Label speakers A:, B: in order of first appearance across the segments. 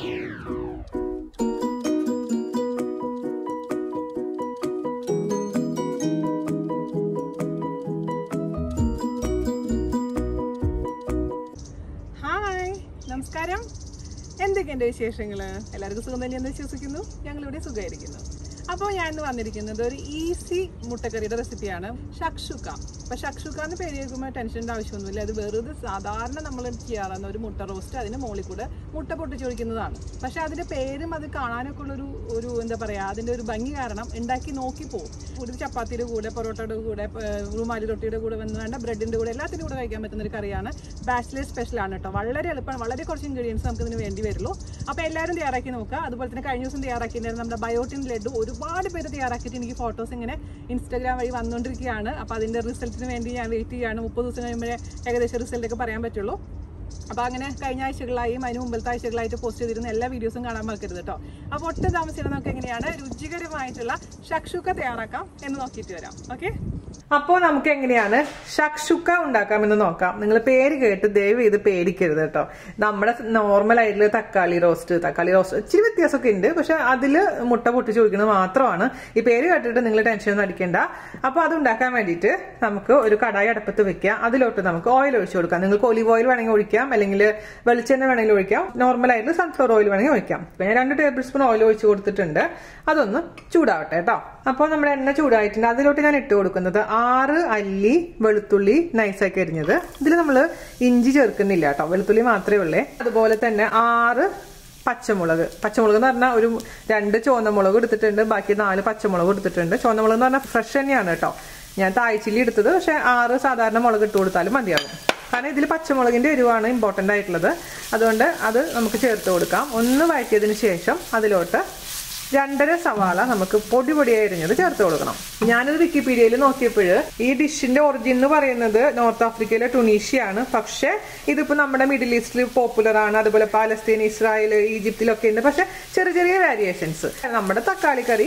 A: Hi നമസ്കാരം എന്തൊക്കെയുണ്ട് വിശേഷങ്ങൾ എല്ലാവർക്കും സുഖം തന്നെയെന്ന് വിശ്വസിക്കുന്നു ഞങ്ങളിവിടെ സുഖമായിരിക്കുന്നു അപ്പോൾ ഞാൻ ഇന്ന് വന്നിരിക്കുന്നത് ഒരു ഈസി മുട്ടക്കറിയുടെ റെസിപ്പിയാണ് ഷക്ഷുക്ക അപ്പോൾ ഷക്ഷുക്ക എന്ന് പേര് കേൾക്കുമ്പോൾ ടെൻഷൻ്റെ ആവശ്യമൊന്നുമില്ല അത് വെറുതെ സാധാരണ നമ്മൾ ചെയ്യാറുന്ന ഒരു മുട്ട റോസ്റ്റ് അതിന് മുകളിൽ കൂടെ മുട്ട പൊട്ടിച്ചൊഴിക്കുന്നതാണ് പക്ഷേ അതിൻ്റെ പേരും അത് കാണാനൊക്കെ ഉള്ളൊരു ഒരു എന്താ പറയുക അതിൻ്റെ ഒരു ഭംഗി കാരണം ഉണ്ടാക്കി നോക്കി പോകും ഒരു ചപ്പാത്തിയുടെ കൂടെ പൊറോട്ടയുടെ കൂടെ ഏർ, റുമാലി റൊട്ടിയുടെ കൂടെ വന്ന് വേണ്ട ബ്രെഡിൻ്റെ കൂടെ എല്ലാത്തിൻ്റെ കൂടെ കഴിക്കാൻ പറ്റുന്ന ഒരു കറിയാണ് ബാച്ചിലേഴ്സ് സ്പെഷ്യലാണ് കേട്ടോ വളരെ എളുപ്പമാണ് വളരെ കുറച്ച് ഇൻഗ്രീഡിയൻസ് നമുക്ക് ഇതിന് വേണ്ടി വരുള്ളൂ അപ്പോൾ എല്ലാവരും തയ്യാറാക്കി നോക്കുക അതുപോലെ തന്നെ കഴിഞ്ഞ ദിവസം തയ്യാറാക്കിയിട്ടുണ്ടായിരുന്നു നമ്മുടെ ബയോട്ടിൻ ലഡു ഒരുപാട് പേര് തയ്യാറാക്കിയിട്ട് എനിക്ക് ഫോട്ടോസ് ഇങ്ങനെ ഇൻസ്റ്റാഗ്രാം വഴി വന്നുകൊണ്ടിരിക്കുകയാണ് അപ്പോൾ അതിൻ്റെ റിസൾട്ടിന് വേണ്ടി ഞാൻ വെയിറ്റ് ചെയ്യുകയാണ് മുപ്പത് ദിവസം കഴിയുമ്പോഴേ ഏകദേശം റിസൾട്ടൊക്കെ പറയാൻ പറ്റുള്ളൂ അപ്പോൾ അങ്ങനെ കഴിഞ്ഞ ആഴ്ചകളായും അതിന് മുമ്പത്തെ ആഴ്ചകളായിട്ട് പോസ്റ്റ് ചെയ്തിരുന്ന എല്ലാ വീഡിയോസും കാണാൻ മറക്കരുത് കേട്ടോ അപ്പോൾ ഒട്ടും താമസിക്കണം നമുക്ക് എങ്ങനെയാണ് രുചികരമായിട്ടുള്ള ഷക്ഷുക്ക തയ്യാറാക്കാം എന്ന് നോക്കിയിട്ട് വരാം ഓക്കെ അപ്പോൾ നമുക്ക് എങ്ങനെയാണ് ഷക്ഷുക്ക ഉണ്ടാക്കാമെന്ന് നോക്കാം നിങ്ങൾ പേര് കേട്ട് ദയവ് ചെയ്ത് പേടിക്കരുത് കേട്ടോ നമ്മുടെ നോർമൽ ആയിട്ടുള്ള തക്കാളി റോസ്റ്റ് തക്കാളി റോസ്റ്റ് ഇച്ചിരി വ്യത്യാസമൊക്കെ ഉണ്ട് പക്ഷെ അതിൽ മുട്ട പൊട്ടിച്ച് ഒഴിക്കുന്നത് മാത്രമാണ് ഈ പേര് കേട്ടിട്ട് നിങ്ങൾ ടെൻഷൻ ഒന്നും അടിക്കേണ്ട അപ്പോൾ അത് ഉണ്ടാക്കാൻ വേണ്ടിയിട്ട് നമുക്ക് ഒരു കടായി അടപ്പത്ത് വെക്കുക അതിലോട്ട് നമുക്ക് ഓയിൽ ഒഴിച്ചു കൊടുക്കാം നിങ്ങൾക്ക് ഒലിവ് ഓയിൽ വേണമെങ്കിൽ ഒഴിക്കാം അല്ലെങ്കിൽ വെളിച്ചെണ്ണ വേണമെങ്കിൽ ഒഴിക്കാം നോർമൽ ആയിട്ട് സൺഫ്ലവർ ഓയിൽ വേണമെങ്കിൽ ഒഴിക്കാം ഇപ്പൊ ഞാൻ രണ്ട് ടേബിൾ സ്പൂൺ ഓയിൽ ഒഴിച്ച് കൊടുത്തിട്ടുണ്ട് അതൊന്ന് ചൂടാവട്ടെ കേട്ടോ അപ്പോൾ നമ്മുടെ എണ്ണ ചൂടായിട്ടുണ്ട് അതിലോട്ട് ഞാൻ ഇട്ട് കൊടുക്കുന്നത് ആറ് അല്ലി വെളുത്തുള്ളി നൈസാക്കി അരിഞ്ഞത് ഇതിൽ നമ്മൾ ഇഞ്ചി ചേർക്കുന്നില്ല കേട്ടോ വെളുത്തുള്ളി മാത്രമേ ഉള്ളേ അതുപോലെ തന്നെ ആറ് പച്ചമുളക് പച്ചമുളക് എന്ന് പറഞ്ഞാൽ ഒരു രണ്ട് ചുവന്ന മുളക് എടുത്തിട്ടുണ്ട് ബാക്കി നാല് പച്ചമുളക് എടുത്തിട്ടുണ്ട് ചുവന്ന മുളക് എന്ന് പറഞ്ഞാൽ ഫ്രഷ് തന്നെയാണ് കേട്ടോ ഞാൻ തായ്ച്ചില്ലി എടുത്തത് പക്ഷെ ആറ് സാധാരണ മുളക് ഇട്ട് കൊടുത്താലും മതിയാകും കാരണം ഇതിൽ പച്ചമുളകിന്റെ എരിവാണ് ഇമ്പോർട്ടൻ്റ് ആയിട്ടുള്ളത് അതുകൊണ്ട് അത് നമുക്ക് ചേർത്ത് കൊടുക്കാം ഒന്ന് വഴറ്റിയതിന് ശേഷം അതിലോട്ട് രണ്ടര സവാള നമുക്ക് പൊടി പൊടിയായി അരിഞ്ഞത് ചേർത്ത് കൊടുക്കണം ഞാനത് വിക്കിപീഡിയയിൽ നോക്കിയപ്പോൾ ഈ ഡിഷിന്റെ ഒറിജിൻ എന്ന് പറയുന്നത് നോർത്ത് ആഫ്രിക്കയിലെ ടുണീഷ്യയാണ് പക്ഷെ ഇതിപ്പോ നമ്മുടെ മിഡിൽ ഈസ്റ്റിൽ പോപ്പുലർ ആണ് അതുപോലെ പാലസ്തീൻ ഇസ്രായേൽ ഈജിപ്തിലൊക്കെ ഉണ്ട് പക്ഷെ ചെറിയ ചെറിയ വേരിയേഷൻസ് നമ്മുടെ തക്കാളി കറി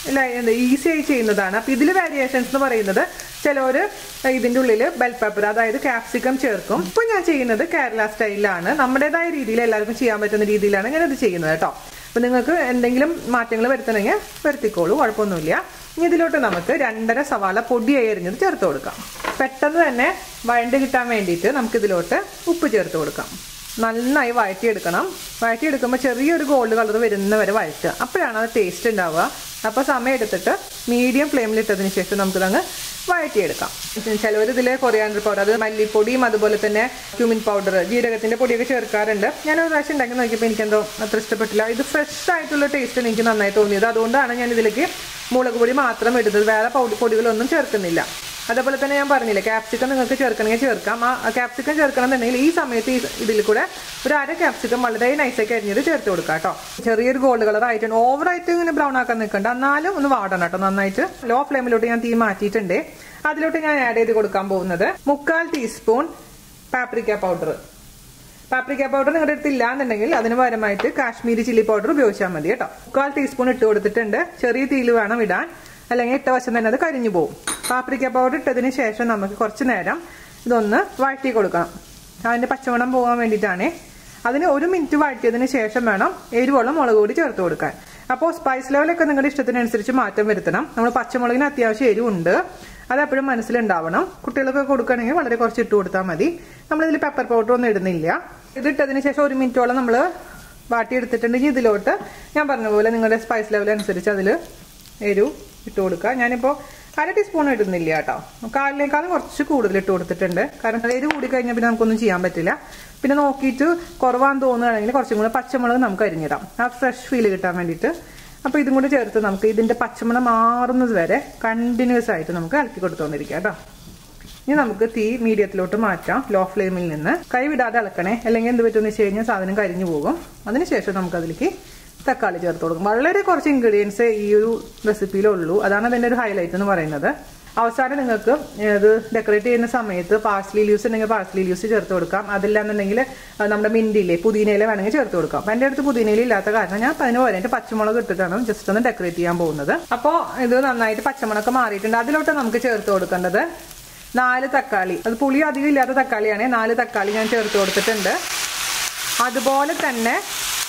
A: ഈസി ആയി ചെയ്യുന്നതാണ് അപ്പൊ ഇതിൽ വേരിയേഷൻസ് എന്ന് പറയുന്നത് ചിലവര് ഇതിന്റെ ഉള്ളിൽ ബെൽ പെപ്പർ അതായത് ക്യാപ്സിക്കം ചേർക്കും ഇപ്പൊ ഞാൻ ചെയ്യുന്നത് കേരള സ്റ്റൈലിലാണ് നമ്മുടേതായ രീതിയിൽ എല്ലാവർക്കും ചെയ്യാൻ പറ്റുന്ന രീതിയിലാണ് ഞാൻ ഇത് ചെയ്യുന്നത് കേട്ടോ അപ്പൊ നിങ്ങൾക്ക് എന്തെങ്കിലും മാറ്റങ്ങൾ വരുത്തണമെങ്കിൽ വരുത്തിക്കോളൂ കുഴപ്പമൊന്നുമില്ല ഇനി ഇതിലോട്ട് നമുക്ക് രണ്ടര സവാള പൊടിയായി അരിഞ്ഞത് ചേർത്ത് കൊടുക്കാം പെട്ടെന്ന് തന്നെ വഴണ്ട് കിട്ടാൻ വേണ്ടിയിട്ട് നമുക്ക് ഇതിലോട്ട് ഉപ്പ് ചേർത്ത് കൊടുക്കാം നന്നായി വഴറ്റിയെടുക്കണം വഴറ്റിയെടുക്കുമ്പോൾ ചെറിയൊരു ഗോൾഡ് കളർ വരുന്ന വരെ വഴറ്റുക അപ്പോഴാണ് അത് ടേസ്റ്റ് ഉണ്ടാവുക അപ്പോൾ സമയം എടുത്തിട്ട് മീഡിയം ഫ്ലെയിമിൽ ഇട്ടതിന് ശേഷം നമുക്കിതങ്ങ് വഴറ്റിയെടുക്കാം ചിലവർ ഇതിൽ കൊറിയാണ്ടർ പൗഡർ അത് മല്ലിപ്പൊടിയും അതുപോലെ തന്നെ ക്യൂമിൻ പൗഡർ ജീരകത്തിന്റെ പൊടിയൊക്കെ ചേർക്കാറുണ്ട് ഞാൻ ഒരു പ്രാവശ്യം ഉണ്ടാക്കി നോക്കിയപ്പോൾ എനിക്കെന്തോ അത്ര ഇഷ്ടപ്പെട്ടില്ല ഇത് ഫ്രഷ് ആയിട്ടുള്ള ടേസ്റ്റ് എനിക്ക് നന്നായി തോന്നിയത് അതുകൊണ്ടാണ് ഞാൻ ഇതിലേക്ക് മുളക് പൊടി മാത്രം ഇടുന്നത് വേറെ പൗഡർ പൊടികളൊന്നും ചേർക്കുന്നില്ല അതേപോലെ തന്നെ ഞാൻ പറഞ്ഞില്ലേ ക്യാപ്സിക്കം നിങ്ങൾക്ക് ചേർക്കണമെങ്കിൽ ചേർക്കാം ആ ക്യാപ്സിക്കം ചേർക്കണം എന്നുണ്ടെങ്കിൽ ഈ സമയത്ത് ഈ ഇതിൽ കൂടെ ഒരു അര ക്യാപ്സിക്കം വളരെ നൈസാക്കി അരിഞ്ഞത് ചേർത്ത് കൊടുക്കാം കേട്ടോ ചെറിയൊരു ഗോൾഡ് കളർ ആയിട്ടുണ്ട് ഓവറായിട്ട് ഇങ്ങനെ ബ്രൗൺ ആക്കാൻ നിൽക്കണ്ട എന്നാലും ഒന്ന് വാടണം കേട്ടോ നന്നായിട്ട് ലോ ഫ്ലെയിമിലോട്ട് ഞാൻ തീ മാറ്റിയിട്ടുണ്ട് അതിലോട്ട് ഞാൻ ആഡ് ചെയ്ത് കൊടുക്കാൻ പോകുന്നത് മുക്കാൽ teaspoon paprika powder paprika powder നിങ്ങളുടെ അടുത്ത് ഇല്ല എന്നുണ്ടെങ്കിൽ അതിന് പകരമായിട്ട് കാശ്മീരി ചില്ലി പൗഡർ ഉപയോഗിച്ചാൽ മതി കേട്ടോ മുക്കാൽ ടീസ്പൂൺ ഇട്ട് കൊടുത്തിട്ടുണ്ട് ചെറിയ തീയിൽ വേണം ഇടാൻ അല്ലെങ്കിൽ ഇട്ട വശം തന്നെ അത് കരിഞ്ഞു പോകും പാപ്രിക്ക പൗഡർ ഇട്ടതിന് ശേഷം നമുക്ക് കുറച്ച് നേരം ഇതൊന്ന് വഴറ്റി കൊടുക്കണം അതിന്റെ പച്ചമണം പോകാൻ വേണ്ടിയിട്ടാണ് അതിന് ഒരു മിനിറ്റ് വഴറ്റിയതിന് ശേഷം വേണം എരിവോളം മുളക് പൊടി ചേർത്ത് കൊടുക്കാൻ അപ്പോൾ സ്പൈസ് ലെവലൊക്കെ നിങ്ങളുടെ ഇഷ്ടത്തിനനുസരിച്ച് മാറ്റം വരുത്തണം നമ്മൾ പച്ചമുളകിന് അത്യാവശ്യം എരിവുണ്ട് അത് എപ്പോഴും മനസ്സിലുണ്ടാവണം കുട്ടികൾക്ക് കൊടുക്കുകയാണെങ്കിൽ വളരെ കുറച്ച് ഇട്ട് കൊടുത്താൽ മതി നമ്മളിതിൽ പെപ്പർ പൗഡർ ഒന്നും ഇടുന്നില്ല ഇത് ഇട്ടതിന് ശേഷം ഒരു മിനിറ്റോളം നമ്മൾ വാട്ടിയെടുത്തിട്ടുണ്ടെങ്കിൽ ഇതിലോട്ട് ഞാൻ പറഞ്ഞ പോലെ നിങ്ങളുടെ സ്പൈസ് ലെവൽ അനുസരിച്ച് അതിൽ എരിവ് ഇട്ട് കൊടുക്കുക ഞാനിപ്പോൾ അര ടീസ്പൂൺ ഇടുന്നില്ല കേട്ടോ കാലിനേക്കാളും കുറച്ച് കൂടുതൽ ഇട്ട് കൊടുത്തിട്ടുണ്ട് കാരണം എരിവ് കൂടി കഴിഞ്ഞാൽ പിന്നെ നമുക്കൊന്നും ചെയ്യാൻ പറ്റില്ല പിന്നെ നോക്കിയിട്ട് കുറവാന്ന് തോന്നുകയാണെങ്കിൽ കുറച്ചും കൂടെ പച്ചമുളക് നമുക്ക് അരിഞ്ഞിടാം ആ ഫ്രഷ് ഫീൽ കിട്ടാൻ വേണ്ടിയിട്ട് അപ്പോൾ ഇതും കൂടി ചേർത്ത് നമുക്ക് ഇതിന്റെ പച്ചമണം മാറുന്നത് വരെ കണ്ടിന്യൂസ് ആയിട്ട് നമുക്ക് ഇളക്കി കൊടുത്തുകൊണ്ടിരിക്കാം കേട്ടോ ഇനി നമുക്ക് തീ മീഡിയത്തിലോട്ട് മാറ്റാം ലോ ഫ്ലെയിമിൽ നിന്ന് കൈ വിടാതെ ഇളക്കണേ അല്ലെങ്കിൽ എന്ത് പറ്റുമെന്ന് വെച്ച് കഴിഞ്ഞാൽ സാധനം കരിഞ്ഞു പോകും അതിനുശേഷം നമുക്ക് അതിലേക്ക് തക്കാളി ചേർത്ത് കൊടുക്കും വളരെ കുറച്ച് ഇൻഗ്രീഡിയൻസ് ഈ ഒരു റെസിപ്പിയിലുള്ളൂ അതാണ് അതിന്റെ ഒരു ഹൈലൈറ്റ് എന്ന് പറയുന്നത് അവസാനം നിങ്ങൾക്ക് ഇത് ഡെക്കറേറ്റ് ചെയ്യുന്ന സമയത്ത് പാഴ്സ്ലി ലീവ്സ് ഉണ്ടെങ്കിൽ പാഴ്സ്ലി ലീവ്സ് ചേർത്ത് കൊടുക്കാം അതില്ലാന്നുണ്ടെങ്കിൽ നമ്മുടെ മിന്റിയിലെ പുതിനയില വേണമെങ്കിൽ ചേർത്ത് കൊടുക്കാം അപ്പം എൻ്റെ അടുത്ത് പുതിനയില ഇല്ലാത്ത കാരണം ഞാൻ അതിന് പകരം പച്ചമുളക് ഇട്ടിട്ടാണ് ജസ്റ്റ് ഒന്ന് ഡെക്കറേറ്റ് ചെയ്യാൻ പോകുന്നത് അപ്പോൾ ഇത് നന്നായിട്ട് പച്ചമുളക് മാറിയിട്ടുണ്ട് അതിലോട്ട് നമുക്ക് ചേർത്ത് കൊടുക്കേണ്ടത് നാല് തക്കാളി അത് പുളി അധികം ഇല്ലാത്ത തക്കാളിയാണ് നാല് തക്കാളി ഞാൻ ചേർത്ത് കൊടുത്തിട്ടുണ്ട് അതുപോലെ തന്നെ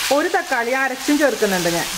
A: ഒരു തക്കാളി അരച്ചും ചേർക്കുന്നുണ്ട് ഞാൻ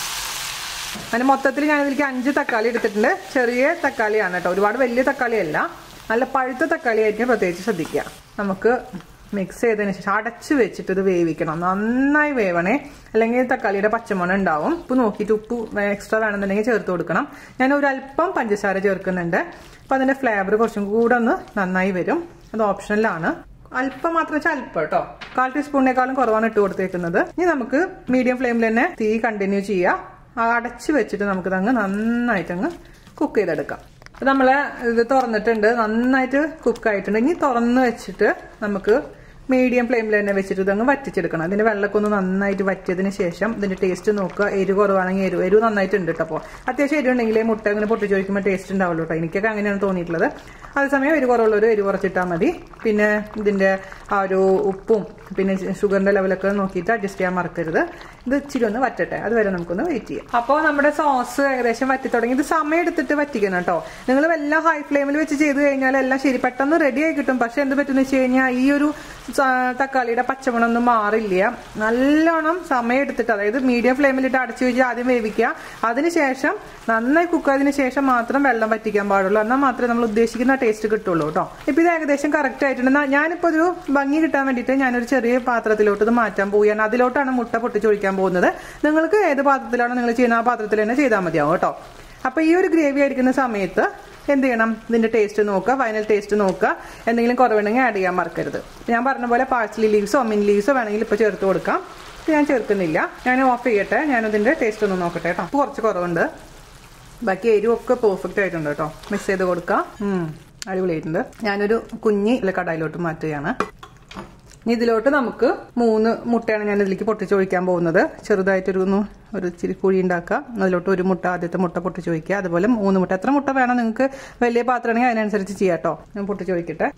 A: അങ്ങനെ മൊത്തത്തിൽ ഞാൻ ഇതിലേക്ക് അഞ്ച് തക്കാളി എടുത്തിട്ടുണ്ട് ചെറിയ തക്കാളിയാണ് കേട്ടോ ഒരുപാട് വലിയ തക്കാളിയല്ല നല്ല പഴുത്ത തക്കാളി ആയിരിക്കും പ്രത്യേകിച്ച് ശ്രദ്ധിക്കുക നമുക്ക് മിക്സ് ചെയ്തതിന് ശേഷം അടച്ച് വെച്ചിട്ട് ഇത് വേവിക്കണം നന്നായി വേവണേ അല്ലെങ്കിൽ തക്കാളിയുടെ പച്ചമണം ഉണ്ടാവും ഉപ്പ് നോക്കിയിട്ട് ഉപ്പ് എക്സ്ട്രാ വേണമെന്നുണ്ടെങ്കിൽ ചേർത്ത് കൊടുക്കണം ഞാൻ ഒരു അല്പം പഞ്ചസാര ചേർക്കുന്നുണ്ട് അപ്പം അതിൻ്റെ ഫ്ലേവർ കുറച്ചും കൂടെ ഒന്ന് നന്നായി വരും അത് ഓപ്ഷനിലാണ് അല്പം മാത്രം വെച്ചാൽ അല്പം കേട്ടോ കാൽ ടീസ്പൂണിനേക്കാളും കുറവാണ് ഇട്ട് കൊടുത്തേക്കുന്നത് ഇനി നമുക്ക് മീഡിയം ഫ്ലെയിമിൽ തന്നെ തീ കണ്ടിന്യൂ ചെയ്യാം ആ അടച്ച് വെച്ചിട്ട് നമുക്ക് അങ്ങ് നന്നായിട്ട് അങ്ങ് കുക്ക് ചെയ്തെടുക്കാം അപ്പൊ നമ്മള് ഇത് തുറന്നിട്ടുണ്ട് നന്നായിട്ട് കുക്ക് ആയിട്ടുണ്ട് ഇനി തുറന്ന് വെച്ചിട്ട് നമുക്ക് മീഡിയം ഫ്ലെയിമിൽ തന്നെ വെച്ചിട്ട് ഇതങ്ങ് വറ്റിച്ചെടുക്കണം ഇതിന്റെ വെള്ളമൊക്കെ ഒന്ന് നന്നായിട്ട് വറ്റിയതിന് ശേഷം ഇതിന്റെ ടേസ്റ്റ് നോക്കുക എരിവ് കുറവാണെങ്കിൽ എരിവ് എരിവ് നന്നായിട്ടുണ്ട് കേട്ടോ അപ്പോൾ അത്യാവശ്യം എരിവ് ഉണ്ടെങ്കിൽ മുട്ട ഇങ്ങനെ പൊട്ടിച്ച് ചോദിക്കുമ്പോൾ ടേസ്റ്റ് ഉണ്ടാവുള്ളൂ കേട്ടോ എനിക്കൊക്കെ അങ്ങനെയാണ് തോന്നിയിട്ടുള്ളത് അതേസമയം എരിവ് കുറവുള്ളവർ എരിവ് കുറച്ചിട്ടാൽ മതി പിന്നെ ഇതിന്റെ ആ ഒരു ഉപ്പും പിന്നെ ഷുഗറിന്റെ ലെവലൊക്കെ നോക്കിയിട്ട് അഡ്ജസ്റ്റ് ചെയ്യാൻ മറക്കരുത് ഇത് ഇച്ചിരി ഒന്ന് വറ്റട്ടെ അതുവരെ നമുക്കൊന്ന് വെയിറ്റ് ചെയ്യാം അപ്പോൾ നമ്മുടെ സോസ് ഏകദേശം വറ്റി തുടങ്ങി ഇത് സമയം എടുത്തിട്ട് വറ്റിക്കണം കേട്ടോ നിങ്ങൾ എല്ലാം ഹൈ ഫ്ലെയിമിൽ വെച്ച് ചെയ്ത് കഴിഞ്ഞാൽ എല്ലാം ശരി പെട്ടെന്ന് റെഡി ആയി കിട്ടും പക്ഷെ എന്ത് പറ്റുന്ന വെച്ച് കഴിഞ്ഞാൽ ഈ ഒരു സ- തക്കാളിയുടെ പച്ചമണമൊന്നും മാറില്ല നല്ലോണം സമയം എടുത്തിട്ട് അതായത് മീഡിയം ഫ്ലെയിമിലിട്ട് അടച്ചു വെച്ച് ആദ്യം വേവിക്കുക അതിനുശേഷം നന്നായി കുക്ക് ആയതിനു ശേഷം മാത്രം വെള്ളം വറ്റിക്കാൻ പാടുള്ളൂ എന്നാൽ മാത്രമേ നമ്മൾ ഉദ്ദേശിക്കുന്ന ടേസ്റ്റ് കിട്ടുള്ളൂ കേട്ടോ ഇപ്പൊ ഇത് ഏകദേശം കറക്റ്റ് ആയിട്ടുണ്ട് എന്നാ ഞാനിപ്പോ ഒരു ഭംഗി കിട്ടാൻ വേണ്ടിയിട്ട് ഞാനൊരു ചെറിയ പാത്രത്തിലോട്ട് ഇത് മാറ്റാൻ പോവുകയാണ് അതിലോട്ടാണ് മുട്ട പൊട്ടിച്ചൊഴിക്കാൻ പോകുന്നത് നിങ്ങൾക്ക് ഏത് പാത്രത്തിലാണോ നിങ്ങൾ ചെയ്യുന്ന ആ പാത്രത്തിൽ തന്നെ ചെയ്താൽ മതിയാവും കേട്ടോ അപ്പൊ ഈ ഒരു ഗ്രേവി അടിക്കുന്ന സമയത്ത് എന്ത് ചെയ്യണം ഇതിന്റെ ടേസ്റ്റ് നോക്കുക ഫൈനൽ ടേസ്റ്റ് നോക്കുക എന്തെങ്കിലും കുറവുണ്ടെങ്കിൽ ആഡ് ചെയ്യാൻ മറക്കരുത് ഞാൻ പറഞ്ഞ പോലെ പാഴ്സലി ലീവ്സോ മിൻ ലീവ്സോ വേണമെങ്കിൽ ഇപ്പോൾ ചേർത്ത് കൊടുക്കാം ഇത് ഞാൻ ചേർക്കുന്നില്ല ഞാൻ ഓഫ് ചെയ്യട്ടെ ഞാനതിന്റെ ടേസ്റ്റ് ഒന്ന് നോക്കട്ടെ കേട്ടോ ഉപ്പ് കുറച്ച് കുറവുണ്ട് ബാക്കി എരിവൊക്കെ പെർഫെക്റ്റ് ആയിട്ടുണ്ട് കേട്ടോ മിക്സ് ചെയ്ത് കൊടുക്കാം ഉം, അടിപൊളിയായിട്ടുണ്ട് ഞാനൊരു കുഞ്ഞി ഇല്ല കടായിലോട്ട് മാറ്റുകയാണ് ഇനി ഇതിലോട്ട് നമുക്ക് മൂന്ന് മുട്ടയാണ് ഞാൻ ഇതിലേക്ക് പൊട്ടിച്ചൊഴിക്കാൻ പോകുന്നത് ചെറുതായിട്ടൊരു ഒന്ന് ഒരു ഇച്ചിരി കുഴി ഉണ്ടാക്കുക അതിലോട്ട് ഒരു മുട്ട ആദ്യത്തെ മുട്ട പൊട്ടിച്ചൊഴിക്കുക അതുപോലെ മൂന്ന് മുട്ട എത്ര മുട്ട വേണം നിങ്ങൾക്ക് വലിയ പാത്രമാണെങ്കിൽ അതിനനുസരിച്ച് ചെയ്യാം കേട്ടോ ഞാൻ പൊട്ടിച്ചൊഴിക്കട്ടെ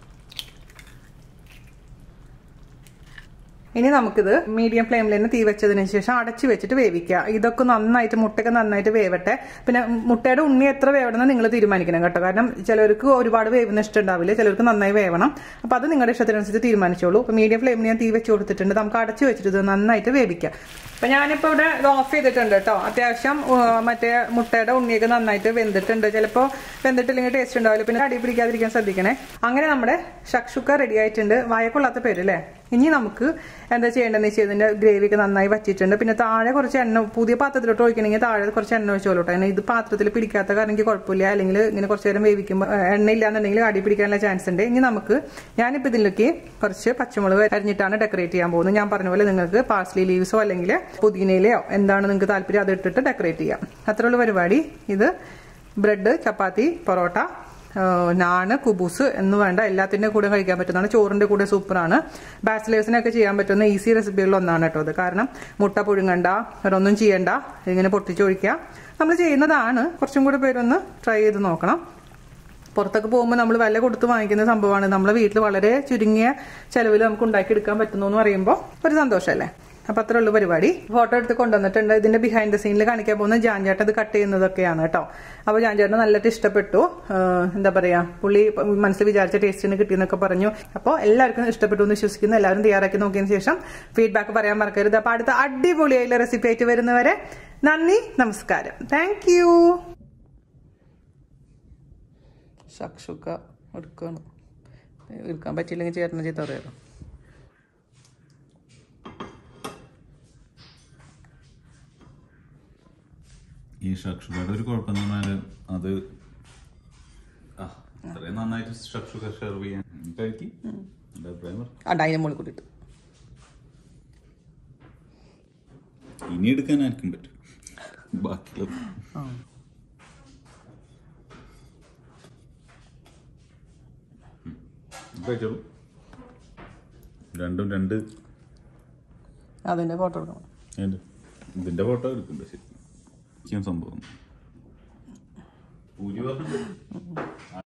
A: ഇനി നമുക്കിത് മീഡിയം ഫ്ലെയിമിൽ തന്നെ തീ വെച്ചതിന് ശേഷം അടച്ചു വെച്ചിട്ട് വേവിക്കുക ഇതൊക്കെ നന്നായിട്ട് മുട്ടയൊക്കെ നന്നായിട്ട് വേവട്ടെ പിന്നെ മുട്ടയുടെ ഉണ്ണി എത്ര വേവണമെന്ന് നിങ്ങൾ തീരുമാനിക്കണം കേട്ടോ കാരണം ചിലർക്ക് ഒരുപാട് വേവുന്ന ഇഷ്ടം ഉണ്ടാവില്ല ചിലർക്ക് നന്നായി വേവണം അപ്പൊ അത് നിങ്ങളുടെ ഇഷ്ടത്തിനനുസരിച്ച് തീരുമാനിച്ചോളൂ അപ്പൊ മീഡിയം ഫ്ലെയിമിൽ ഞാൻ തീ വെച്ച് കൊടുത്തിട്ടുണ്ട് നമുക്ക് അടച്ചു വെച്ചിട്ട് ഇത് നന്നായിട്ട് വേവിക്കാം അപ്പൊ ഞാനിപ്പോ ഇവിടെ ഇത് ഓഫ് ചെയ്തിട്ടുണ്ട് കേട്ടോ അത്യാവശ്യം ആ, മറ്റേ മുട്ടയുടെ ഉണ്ണിയൊക്കെ നന്നായിട്ട് വെന്തിട്ടുണ്ട് ചിലപ്പോൾ വെന്തിട്ടില്ലെങ്കിൽ ടേസ്റ്റ് ഉണ്ടാവില്ല പിന്നെ അടി പിടിക്കാതിരിക്കാൻ ശ്രദ്ധിക്കണേ അങ്ങനെ നമ്മുടെ ഷക്ഷുക്ക റെഡി ആയിട്ടുണ്ട് വായക്കൊള്ളാത്ത പേര് അല്ലേ ഇനി നമുക്ക് എന്താ ചെയ്യേണ്ടതെന്ന് വെച്ചാൽ ഇതിന്റെ ഗ്രേവി ഒക്കെ നന്നായി വച്ചിട്ടുണ്ട് പിന്നെ താഴെ കുറച്ച് എണ്ണ പുതിയ പാത്രത്തിലോട്ട് ഒഴിക്കണമെങ്കിൽ താഴെ കുറച്ച് എണ്ണ ഒഴിച്ചോളൂ കേട്ടോ ഇത് പാത്രത്തിൽ പിടിക്കാത്ത കാരണം എനിക്ക് കുഴപ്പമില്ല അല്ലെങ്കിൽ ഇങ്ങനെ കുറച്ച് നേരം വേവിക്കുമ്പോൾ ഏഹ്, എണ്ണ ഇല്ലാന്നുണ്ടെങ്കിൽ അടി പിടിക്കാനുള്ള ചാൻസ് ഉണ്ട് ഇനി നമുക്ക് ഞാനിപ്പോൾ ഇതിലേക്ക് കുറച്ച് പച്ചമുളക് അരിഞ്ഞിട്ടാണ് ഡെക്കറേറ്റ് ചെയ്യാൻ പോകുന്നത് ഞാൻ പറഞ്ഞ പോലെ നിങ്ങൾക്ക് പാഴ്സ്ലി ലീവ്സോ അല്ലെങ്കിൽ പുതിനയിലയോ എന്താണ് നിങ്ങൾക്ക് താല്പര്യം അത് ഇട്ടിട്ട് ഡെക്കറേറ്റ് ചെയ്യാം അത്രയുള്ള പരിപാടി ഇത് ബ്രെഡ് ചപ്പാത്തി പൊറോട്ട ഏഹ് നാണ് കുബൂസ് എന്ന് വേണ്ട എല്ലാത്തിൻ്റെ കൂടെ കഴിക്കാൻ പറ്റുന്നതാണ് ചോറിന്റെ കൂടെ സൂപ്പറാണ് ബാച്ചിലേഴ്സിനൊക്കെ ചെയ്യാൻ പറ്റുന്ന ഈസി റെസിപ്പികളിൽ ഒന്നാണ് കേട്ടോ അത് കാരണം മുട്ട പുഴുങ്ങണ്ട വേറൊന്നും ചെയ്യണ്ട ഇങ്ങനെ പൊട്ടിച്ചൊഴിക്കുക നമ്മൾ ചെയ്യുന്നതാണ് കുറച്ചും കൂടെ പേരൊന്ന് ട്രൈ ചെയ്ത് നോക്കണം പുറത്തൊക്കെ പോകുമ്പോൾ നമ്മൾ വില കൊടുത്ത് വാങ്ങിക്കുന്ന സംഭവമാണ് നമ്മളെ വീട്ടിൽ വളരെ ചുരുങ്ങിയ ചെലവിൽ നമുക്ക് ഉണ്ടാക്കിയെടുക്കാൻ പറ്റുന്നു എന്ന് പറയുമ്പോൾ ഒരു സന്തോഷമല്ലേ അപ്പൊ അത്ര ഉള്ളു പരിപാടി ഫോട്ടോ എടുത്ത് കൊണ്ടുവന്നിട്ടുണ്ട് ഇതിന്റെ ബിഹൈൻഡ് ദ സീനിൽ കാണിക്കാൻ പോകുന്ന ജാൻചേട്ടൻ ഇത് കട്ട് ചെയ്യുന്നതൊക്കെയാണ് കേട്ടോ അപ്പൊ ജാൻചേട്ടന് നല്ലതായിട്ട് ഇഷ്ടപ്പെട്ടു ആഹ് എന്താ പറയാ പുള്ളി മനസ്സിൽ വിചാരിച്ച ടേസ്റ്റിന് കിട്ടിയെന്നൊക്കെ പറഞ്ഞു അപ്പോൾ എല്ലാവർക്കും ഇഷ്ടപ്പെട്ടു എന്ന് വിശ്വസിക്കുന്നു എല്ലാവരും തയ്യാറാക്കി നോക്കിയതിന് ശേഷം ഫീഡ്ബാക്ക് പറയാൻ മറക്കരുത് അപ്പൊ അടുത്ത അടിപൊളിയായിട്ടുള്ള റെസിപ്പി ആയിട്ട് വരുന്നവരെ നന്ദി നമസ്കാരം താങ്ക് യു ഷക്ഷുക്ക എടുക്കുകയാണ് എടുക്കാൻ പറ്റിയില്ലെങ്കിൽ ചേട്ടനെ ചീത്ത പറയാലോ
B: ഈ ഷക്ഷുകയുടെ ഒരു കുഴപ്പം എന്ന് പറഞ്ഞാല് അത് ആ അത്രയും നന്നായിട്ട് ഷക്ഷുക സെർവ് ചെയ്യാൻ കഴിക്കി എന്റെ അഭിപ്രായം പറ.
A: ആ ഡൈന മുകളിൽ കൂട്ടിയിട്ട്
B: ഇനി എടുക്കാൻ ആർക്കും പറ്റും ബാക്കിയുള്ളത് ഉം. കഴിച്ചോളൂ രണ്ടും രണ്ട്
A: അതിന്റെ ഫോട്ടോ എടുക്കണം
B: ഏത്? ഇതിന്റെ ഫോട്ടോ എടുക്കണ്ട ശരി സംഭവം ഭൂരിഭാഗം